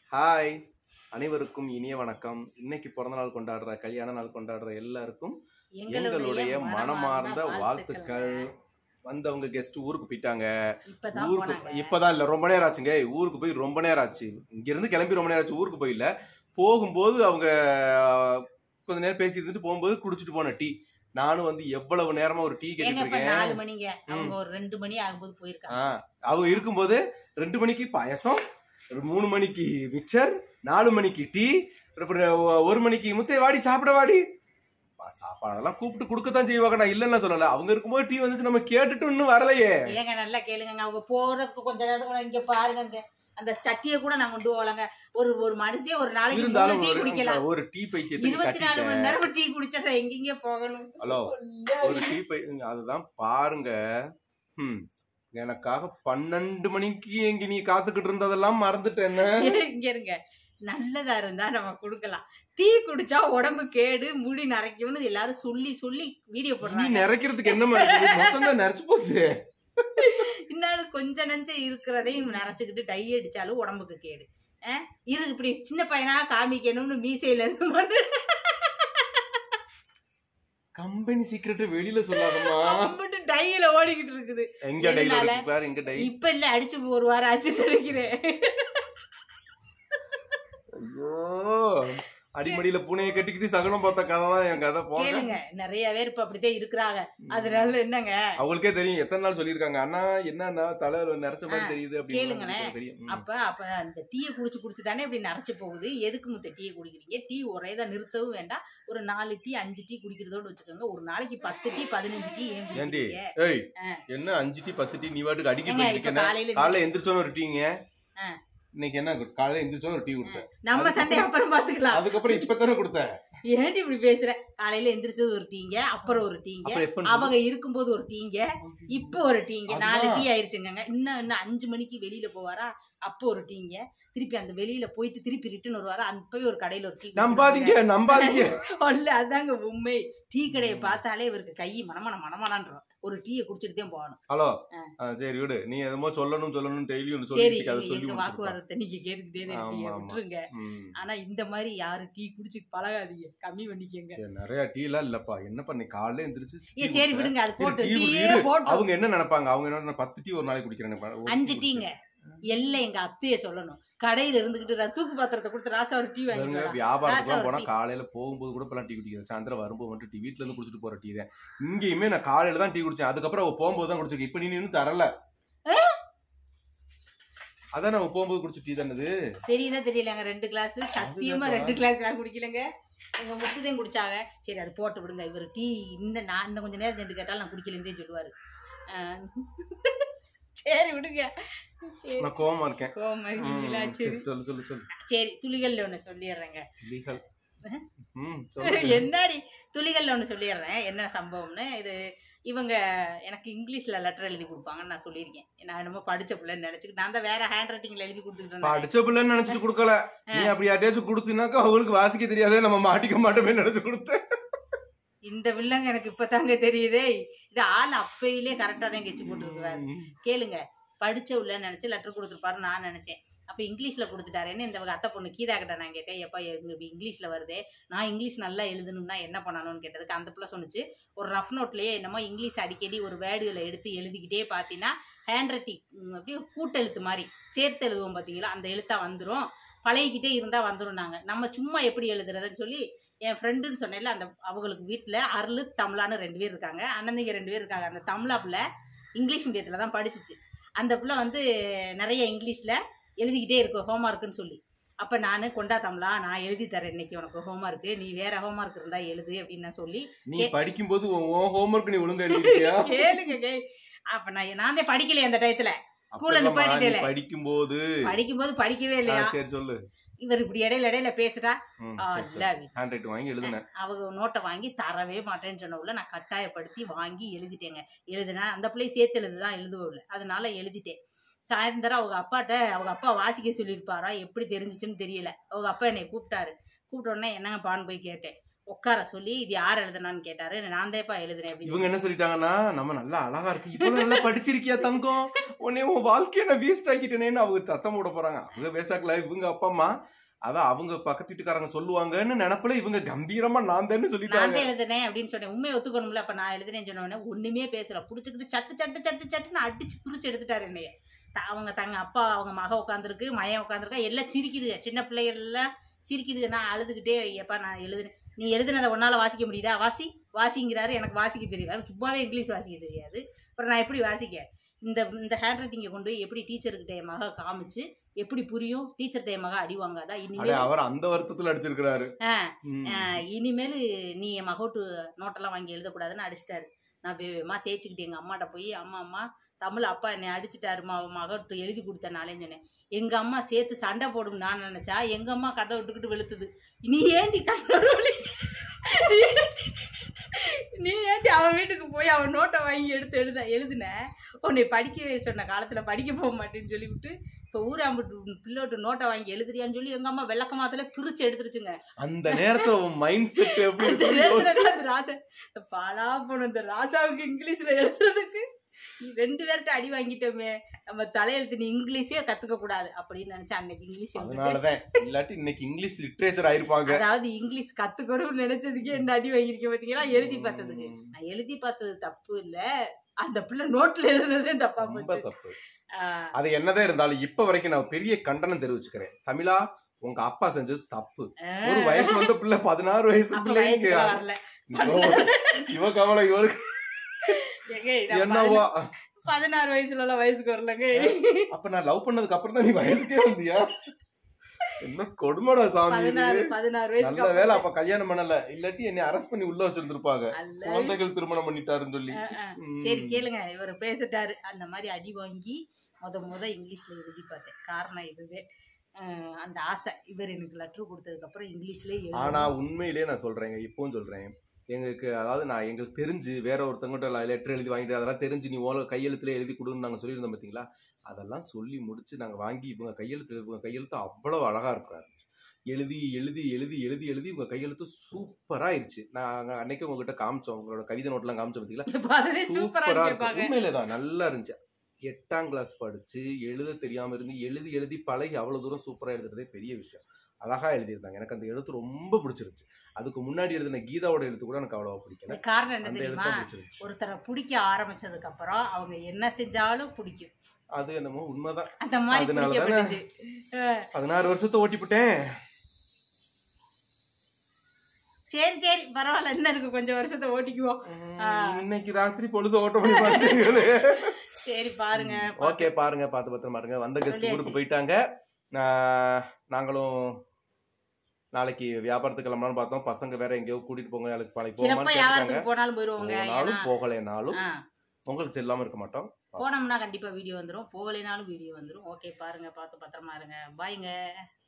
Hi அனைவருக்கும் இனிய வணக்கம் இன்னைக்கு பிறந்த நாள் கொண்டாடுற கல்யாண நாள் கொண்டாடுற எல்லாருக்கும் எங்களுடைய மனமார்ந்த வாழ்த்துக்கள் வந்தவங்க கெஸ்ட் ஊருக்கு போயிட்டாங்க இப்பதான் ஊருக்கு போனாங்க. இப்பதான் இல்ல ரொம்ப நேரம் ஆச்சுங்க ஊருக்கு போய் ரொம்ப நேரம் ஆச்சு இங்க இருந்து கிளம்பி ரொம்ப நேரம் ஆச்சு ஊருக்கு போயில போகும்போது அவங்க கொஞ்ச நேரம் பேசி இருந்துட்டு போகும்போது குடிச்சிட்டு போன டீ நானும் வந்து எவ்வளவு நேரமா ஒரு டீ ஏங்க கேட்டுட்டு இப்ப இருக்கேன் நாலு மணிங்க அவங்க ஒரு ரெண்டு மணி ஆகும்போது போயிருக்காங்க ஆ, அவங்க இருக்கும்போது ரெண்டு மணிக்கு பாயசம் ஒரு மூணு மணிக்கு மிக்சர் நாலு மணிக்கு டீ அப்புறம் ஒ- ஒரு மணிக்கு முத்தை வாடி சாப்பிட வாடி பா- சாப்பாடெல்லாம் கூப்பிட்டு கொடுக்கத்தான் செய்வாங்க நான் இல்லைன்னு சொல்லல அவங்க இருக்கும்போது டீ வந்துச்சு நம்ம கேட்டுட்டு இன்னும் வரலையே ஏங்க நல்லா கேளுங்க அவங்க போறதுக்கு கொஞ்ச நேரத்துக்கு இங்க பாருங்க இங்க. அந்த சட்டியை கூட நான் கொண்டு போகலங்க ஒரு ஒரு மனுஷன் ஒரு நாளைக்கு இருந்தாலும் மூணு டீ ஒரு- குடிக்கலாம் ஒரு டீ பைத்தியத்தை இருபத்தி நாலு கட்டிட்டேன் மணி நேரம் டீ குடிச்சா எங்கெங்க போகணும் ஹலோ ஒரு டீ பை அதுதான் பாருங்க ம் எனக்காக பன்னெண்டு மணிக்கு எங்க நீ காத்துக்கிட்டு இருந்ததெல்லாம் மறந்துட்டேன்னு இங்க இருங்க நல்லதா இருந்தா நம்ம கொடுக்கலாம் டீ குடிச்சா உடம்பு கேடு முடி நரைக்கும்னு எல்லாரும் சொல்லி சொல்லி வீடியோ நீ போடுறாங்க நிறைக்கிறதுக்கு என்ன மாதிரி மொத்தம் தான் நிறைச்சு போச்சு இன்னும் கொஞ்ச நஞ்ச இருக்கிறதையும் நரைச்சுக்கிட்டு டை அடிச்சாலும் உடம்புக்கு கேடு அஹ் இரு இப்படி சின்ன பையனா காமிக்கணும்னு மீசையில இருந்து மட்டும் கம்பெனி சீக்கிரட் வெளியில சொல்லாதம்மா மட்டும் டையில ஓடிக்கிட்டு இருக்குது எங்க டைல எதனால? இருக்கு பாரு எங்க டை இப்ப இல்ல அடிச்சு ஒரு வாரம் ஆச்சு நினைக்கிறேன் ஐயோ அடிமடியில பூனையை கட்டிக்கிட்டு சகனம் பார்த்த கதை தான் என் கதை போங்க கேளுங்க நிறைய பேர் இப்ப அப்படித்தான் இருக்கிறாங்க அதனால என்னங்க அவங்களுக்கே தெரியும் எத்தனை நாள் சொல்லியிருக்காங்க அண்ணா என்னன்னா தலை நிறைச்ச மாதிரி ஆ, தெரியுது கேளுங்களேன். அப்படின்னு தெரியும் ம். அப்ப அப்ப அந்த டீயை குடிச்சு குடிச்சு தானே இப்படி நரைச்சு போகுது எதுக்கு முத்த டீயை குடிக்கிறீங்க டீ ஒரே தான் நிறுத்தவும் வேண்டாம் ஒரு நாலு டீ அஞ்சு டீ குடிக்கிறதோட வச்சுக்கோங்க ஒரு நாளைக்கு பத்து டீ பதினஞ்சு டீ ஏன் ஏண்டி குடிக்கிறீங்க ஏய் ஆ. என்ன அஞ்சு டீ பத்து டீ நீ வாட்டுக்கு அடிக்க ஏங்க, இப்ப போயிருக்கேன் காலையில காலைல எந்திரிச்சோன்னு ஒரு டீங்க ஆ. இன்னைக்கு என்ன காலையில எந்திரிச்சோன்னு ஒரு டீ கொடுத்தேன் நம்ம அதுக்கப்புறம் சண்டை அப்புறம் பாத்துக்கலாம் அதுக்கப்புறம் இப்பதானே கொடுத்தேன் ஏன்டி இப்படி பேசுற காலையில எந்திரிச்சது ஒரு டீங்க அப்புறம் ஒரு டீங்க அப்புறம் எப்ப அவங்க இருக்கும்போது ஒரு டீங்க இப்ப ஒரு டீங்க நாலு அதுதான். டீ ஆயிருச்சுங்க இன்னும் இன்னும் அஞ்சு மணிக்கு வெளியில போவாரா அப்போ ஒரு டீங்க திருப்பி அந்த வெளியில போயிட்டு திருப்பி ரிட்டர்ன் வருவாரா அப்பவே ஒரு கடையில ஒரு டீ நம்பாதீங்க நம்பாதீங்க அல்ல அதாங்க உண்மை டீ கடையை பார்த்தாலே இவருக்கு கை மனமன மனமனான்றோம் ஒரு டீயை குடிச்சிட்டு தான் போகணும் ஹலோ ஆ. ஆ, சரி விடு நீ எதமோ சொல்லணும் சொல்லணும் டெய்லியும் ஒண்ணு சரி சொல்லிட்டு அதை நீங்க சொல்லி எங்க முடிச்சிருப்பா. வாக்குவாதத்தை நீங்க கேட்டுக்கிட்டே தான் இருக்கீங்க ஆமா, ஆமா. விட்டுருங்க ம். ஆனா இந்த மாதிரி யாரு டீ குடிச்சு பழகாதீங்க கம்மி பண்ணிக்கங்க ஏ, நிறைய டீ எல்லாம் இல்லப்பா என்ன பண்ணி காலையில எந்திரிச்சு ஏ டீ சரி குடிச்சேன். விடுங்க அது சரி, போட்டு டீ குடி, டீயே இரு. போட்டு அவங்க என்ன நினைப்பாங்க அவங்க என்ன பத்து டீ ஒரு நாளைக்கு குடிக்கிறேன் ஒரு அஞ்சு டீ டீங்க எல்லாம் எங்க அத்தைய சொல்லணும் கடையில இருந்துகிட்டு ர- தூக்கு பாத்திரத்தை கொடுத்து ராசா ஒரு டீ வாங்கி பாருங்க வரா. வியாபாரத்துக்கு ராசா போனா ஒரு டீ. காலையில போகும்போது கூட இப்பெல்லாம் டீ குடிக்கிறேன் சாயந்தரம் வரும்போது மட்டும் டீ வீட்ல இருந்து குடிச்சிட்டு போற டீ தான் இங்கேயுமே நான் காலையில தான் டீ குடிச்சேன் அதுக்கப்புறம் அவ போகும்போது தான் குடிச்சிருக்கேன் இப்ப நீ இன்னும் தரல அதான் நான் போகும்போது குடிச்ச டீ தானது தெரியுதா தெரியலங்க ரெண்டு கிளாஸ் சத்தியமா அதுதான்ப்பா. ரெண்டு கிளாஸ் நான் குடிக்கலங்க எங்க முத்துதையும் குடிச்சாங்க சரி அது போட்டு விடுங்க இவர் டீ இந்த நான் இன்னும் கொஞ்சம் நேரம் சென்று கேட்டாலும் நான் குடிக்கலந்தே சொல்லுவாரு ஆஹ் சரி விடுங்க சரி நான் கோவமா இருக்கேன் கோவமா ம், இருக்கீங்களா? சரி, சரி சொல்லு சொல்லு சொல்லு சரி துளிகள்ல ஒண்ணு சொல்லிடுறேங்க லீகல் ம் சொல்லு என்னடி துளிகள்ல ஒண்ணு சொல்லிடுறேன் என்ன சம்பவம்னு இது இவங்க எனக்கு இங்கிலீஷ்ல லெட்டர் எழுதி கொடுப்பாங்கன்னு நான் சொல்லியிருக்கேன் நான் என்னமோ படிச்ச பிள்ளைன்னு நினைச்சுக்கிட்டு நான் தான் வேற ஹேண்ட் ரைட்டிங்ல எழுதி கொடுத்துக்கிட்டு இருந்தேன் படிச்ச பிள்ளைன்னு நினைச்சிட்டு கொடுக்கல நீ அப்படி யார்ட்டையாச்சும் கொடுத்தினாக்கா அவங்களுக்கு வாசிக்க தெரியாதே நம்ம மாட்டிக்க மாட்டோமே நினைச்சு கொடுத்தேன் இந்த வில்லங்க எனக்கு இப்பதாங்க தெரியுதே இது ஆள் அப்பையிலே கரெக்டா தான் கெச்சு போட்டுருக்குறாரு ம். கேளுங்க படிச்ச உள்ள நினைச்சு லெட்டர் கொடுத்துருப்பாரு நான் நினைச்சேன் அப்ப இங்கிலீஷ்ல கொடுத்துட்டாருன்னு இந்த அத்தை பொண்ணு கீதா கிட்ட நான் கேட்டேன் எப்பா எங்க இப்படி இங்கிலீஷ்ல வருதே நான் இங்கிலீஷ் நல்லா எழுதணும்னா என்ன பண்ணணும்னு கேட்டதுக்கு அந்த பிள்ளை சொன்னுச்சு ஒரு ரஃப் நோட்லயே என்னமோ இங்கிலீஷ் அடிக்கடி ஒரு வேர்டுகளை எடுத்து எழுதிக்கிட்டே பார்த்தீங்கன்னா ஹேண்ட் ரைட்டிங் அப்படியே கூட்டெழுத்து மாதிரி சேர்த்து எழுதுவோம் பார்த்தீங்களா அந்த எழுத்தா வந்துடும் பழகிக்கிட்டே இருந்தால் வந்துடும் நாங்கள் நம்ம சும்மா எப்படி எழுதுறதுன்னு சொல்லி என் ஃப்ரெண்டுன்னு சொன்னேன்ல அந்த அவங்களுக்கு வீட்டில் அருள் தமிழான்னு ரெண்டு பேர் இருக்காங்க அண்ணந்திங்க ரெண்டு பேர் இருக்காங்க அந்த தமிழா பிள்ளை இங்கிலீஷ் மீடியத்தில் தான் படிச்சிச்சு அந்த பிள்ளை வந்து நிறைய இங்கிலீஷில் எழுதிக்கிட்டே இருக்கும் ஹோம்ஒர்க்குன்னு சொல்லி அப்போ நான் கொண்டா தமிழா நான் எழுதி தரேன் இன்னைக்கு உனக்கு ஹோம்ஒர்க்கு நீ வேற ஹோம்ஒர்க் இருந்தால் எழுது அப்படின்னு நான் சொல்லி நீ கே- படிக்கும்போது உன் ஹோம்ஒர்க் நீ ஒழுங்கா எழுதிருக்கியா கேளுங்க கே அப்ப நான் நான் தான் படிக்கலையே அந்த டயத்துல ஸ்கூல்ல அப்பதான் நீ நிப்பாட்டிட்டேல படிக்கும்போது படிக்கும்போது படிக்கவே ஆ, இல்லையா சரி சொல்லு இவர் இப்படி இடையில இடையில பேசுறா ம், ஆ, சரி, இல்ல சரி. ஹேண்ட் ரைட் வாங்கி எழுதுனேன் அவங்க நோட்டை வாங்கி தரவே மாட்டேன்னு சொன்னவுல நான் கட்டாயப்படுத்தி வாங்கி எழுதிட்டேங்க எழுதுனா அந்த பிள்ளை சேர்த்து எழுதுதான் எழுதுவோம்ல அதனால எழுதிட்டேன் சாயந்தரம் அவங்க அப்பாட்ட அவங்க அப்பா வாசிக்க சொல்லியிருப்பாரா எப்படி தெரிஞ்சிச்சுன்னு தெரியல அவங்க அப்பா என்னை கூப்பிட்டாரு கூப்பிட்ட உடனே என்னங்கப்பான்னு போய் கேட்டேன் உட்கார சொல்லி இது யார் எழுதுனான்னு கேட்டாரு நான் தேப்பா எழுதுனேன் அப்படின்னு இவங்க என்ன சொல்லிட்டாங்கன்னா நம்ம நல்லா அழகா இருக்கு இப்போ நல்லா படிச்சிருக்கியா தங்கம் உடனே உன் வாழ்க்கையை நான் வேஸ்ட் ஆக்கிட்டேனேன்னு அவங்க சத்தம் போட போறாங்க அவங்க வேஸ்ட் ஆக்கல இவங்க அப்பா அம்மா அதான் அவங்க பக்கத்து வீட்டுக்காரங்க சொல்லுவாங்கன்னு நினப்புல இவங்க கம்பீரமா நான் தானே நான் சொல்லிட்டாங்க தான் எழுதுனேன் அப்படின்னு சொன்னேன் உண்மையை ஒத்துக்கணும்ல அப்ப நான் எழுதுனேன்னு சொன்ன உடனே ஒண்ணுமே பேசல புடிச்சுக்கிட்டு சட்டு சட்டு சட்டு சட்டுன்னு அடிச்சு புடிச்சு எடுத்துட்டாரு என்னைய த- அவங்க தங்க அப்பா அவங்க மக உட்காந்துருக்கு மயன் உட்காந்துருக்கா எல்லாம் சிரிக்குதுங்க சின்ன பிள்ளைகள் எல்லாம் சிரிக்குதுங்க நான் அழுதுகிட்டே எப்பா நான் எழுதுனேன் நீ எழுதுனதை ஒன்னால வாசிக்க முடியுதா வாசி வாசிங்கிறாரு எனக்கு வாசிக்க தெரியாது சும்மாவே இங்கிலீஷ் வாசிக்க தெரியாது அப்புறம் நான் எப்படி வாசிக்க இந்த இந்த ஹேண்ட் ரைட்டிங்கை கொண்டு போய் எப்படி டீச்சர்கிட்ட என் மக காமிச்சு எப்படி புரியும் டீச்சர்கிட்ட என் மக அடி வாங்காதா அடே இனிமேல் அவர் அந்த வருத்தத்துல அடிச்சிருக்கிறாரு ஆ, ம். ஆஹ் இனிமேல் நீ என் மகோட்டு நோட்டெல்லாம் வாங்கி எழுதக்கூடாதுன்னு அடிச்சிட்டாரு நான் வேகமா தேய்ச்சிக்கிட்டு எங்கள் அம்மாட்ட போய் அம்மா அம்மா தமிழ் அப்பா என்னை அடிச்சிட்டாருமா மகோட்டு எழுதி கொடுத்தனாலேன்னு சொன்னேன் எங்கள் அம்மா சேர்த்து சண்டை போடும் நான் நினச்சா எங்கள் அம்மா கதை விட்டுக்கிட்டு வெளுத்துது நீ ஏண்டி கண்ணொழி நீ ஏண்டி அவன் வீட்டுக்கு போய் அவன் நோட்டை வாங்கி எடுத்து எழுத எழுதுன உன்னை படிக்க சொன்ன காலத்தில் படிக்க போக மாட்டேன்னு சொல்லிவிட்டு இப்போ ஊராம்பட்டு பிள்ளோட்டு நோட்டை வாங்கி எழுதுறியான்னு சொல்லி எங்கள் அம்மா விளக்கமாத்துல பிரிச்சு எடுத்துருச்சுங்க அந்த நேரத்துல உன் மைண்ட் செட் எப்படி அந்த இருக்குன்னு யோசிச்சு- நேரத்துல அந்த ராசா இந்த பாலா போன இந்த ராசாவுக்கு இங்கிலீஷ்ல எழுதுறதுக்கு நீ ரெண்டு பேர்கிட்ட அடி வாங்கிட்டோமே நம்ம தலையெழுத்து நீ இங்கிலீஷே கத்துக்க கூடாது அப்படின்னு நினைச்சா அன்னைக்கு இங்கிலீஷ் எழுதிட்டேன். அதனாலதான் இல்லாட்டி இன்னைக்கு இங்கிலீஷ் லிட்ரேச்சர் ஆயிருப்பாங்க அதாவது இங்கிலீஷ் கத்துக்கணும்னு நினைச்சதுக்கே என்ன அடி வாங்கியிருக்க பாத்தீங்களா எழுதி பார்த்ததுக்கு ம். நான் எழுதி பார்த்தது தப்பு இல்ல அந்த பிள்ளை நோட்ல எழுதுனதே தப்பா ரொம்ப போச்சு தப்பு ஆஹ் அது என்னதான் இருந்தாலும் இப்ப வரைக்கும் நான் பெரிய கண்டனம் தெரிவிச்சுக்கிறேன் தமிழா உங்க அப்பா செஞ்சது தப்பு ஒரு வயசு வந்த பிள்ளை பதினாறு வயசு அப்ப பிள்ளைக்கு வயசுல வரல இவ கவலை இவளுக்கு ஏங்க, நான் என்னவா பதினாறு வயசுல எல்லாம் வயசுக்கு வரலங்க அப்ப நான் லவ் பண்ணதுக்கு அப்புறம் தான் நீ வயசுக்கே வந்தியா என்ன கொடுமடா சாமி இது. பதினாறு பதினாறு வயசுக்கு நல்ல வேலை அப்புறம் அப்ப கல்யாணம் பண்ணல இல்லாட்டி என்னை அரெஸ்ட் பண்ணி உள்ள வச்சிருந்திருப்பாங்க அல்ல. குழந்தைகள் திருமணம் பண்ணிட்டாருன்னு சொல்லி ஆஹ் ஆஹ். ம். சரி கேளுங்க இவர் பேசிட்டாரு அந்த மாதிரி அடி வாங்கி முத முத இங்கிலீஷ்ல எழுதி பார்த்தேன் காரணம் இதுவே அஹ் அந்த ஆசை இவர் எனக்கு லெட்டர் கொடுத்ததுக்கு அப்புறம் இங்கிலீஷ்லயே ஆனா எழுதணும். உண்மையிலேயே நான் சொல்றேங்க இப்பவும் சொல்றேன் எங்களுக்கு அதாவது நான் எங்களுக்கு தெரிஞ்சு வேற ஒருத்தவங்ககிட்ட லெட்டர் எழுதி வாங்கிட்டு அதெல்லாம் தெரிஞ்சு நீ ஓல கையெழுத்துல எழுதி கொடுன்னு நாங்க சொல்லியிருந்தோம் பாத்தீங்களா அதெல்லாம் சொல்லி முடிச்சு நாங்க வாங்கி இவங்க கையெழுத்து இவங்க கையெழுத்து அவ்வளவு அழகா இருக்கிறாரு எழுதி எழுதி எழுதி எழுதி எழுதி இவங்க கையெழுத்து சூப்பரா ஆயிருச்சு நாங்க அன்னைக்கு உங்ககிட்ட காமிச்சோம் உங்களோட கவிதை நோட்லாம் காமிச்சோம் பாத்தீங்களா இப்ப அதுவே சூப்பரா சூப்பரா இருக்கு கேட்பாங்க உண்மையிலே தான் நல்லா இருந்துச்சு எட்டாம் கிளாஸ் படிச்சு எழுத தெரியாம இருந்து எழுதி எழுதி பழகி அவ்வளவு தூரம் சூப்பரா எழுதுறதே பெரிய விஷயம் அழகா எழுதியிருந்தாங்க எனக்கு அந்த எழுத்து ரொம்ப பிடிச்சிருந்துச்சு அதுக்கு முன்னாடி எழுதின கீதாவோட எழுத்து கூட எனக்கு அவ்வளவா பிடிக்கல இது காரணம் என்ன அந்த தெரியுமா எழுத்து பிடிச்சிருந்துச்சு ஒருத்தரை பிடிக்க ஆரம்பிச்சதுக்கு அப்புறம் அவங்க என்ன செஞ்சாலும் பிடிக்கும் அது என்னமோ உண்மைதான் அந்த மாதிரி அதனால தானே. பிடிக்கப்பட்டுச்சு அஹ் பதினாறு வருஷத்தை ஓட்டிப்புட்டேன் சரி சரி பரவாயில்ல என்ன இருக்கு கொஞ்சம் வருஷத்தை ஓட்டிக்குவோம் ஆ. இன்னைக்கு ராத்திரி பொழுது ஓட்ட பண்ணி பார்த்தீங்களே சரி பாருங்க ஓகே பாருங்க பார்த்து பத்திரமா இருங்க வந்த கெஸ்ட் சொல்லியாச்சு. ஊருக்கு போயிட்டாங்க நான் நாங்களும் நாளைக்கு வியாபாரத்துக்கு கிளம்பலாம்னு பார்த்தோம் பசங்க வேற எங்கேயோ கூட்டிட்டு போங்க நாளைக்கு நாளைக்கு சிறப்பா போகமான்னு கேட்டாங்க வியாபாரத்துக்கு போனாலும் போயிருவோங்க போனாலும் ஏன்னா போகலைனாலும் ஆ, உங்களுக்கு செல்லாம இருக்க மாட்டோம் போனோம்னா கண்டிப்பா வீடியோ வந்துரும் போகலைனாலும் வீடியோ வந்துரும் ஓகே பாருங்க பார்த்து பத்திரமா இருங்க பாய்ங்க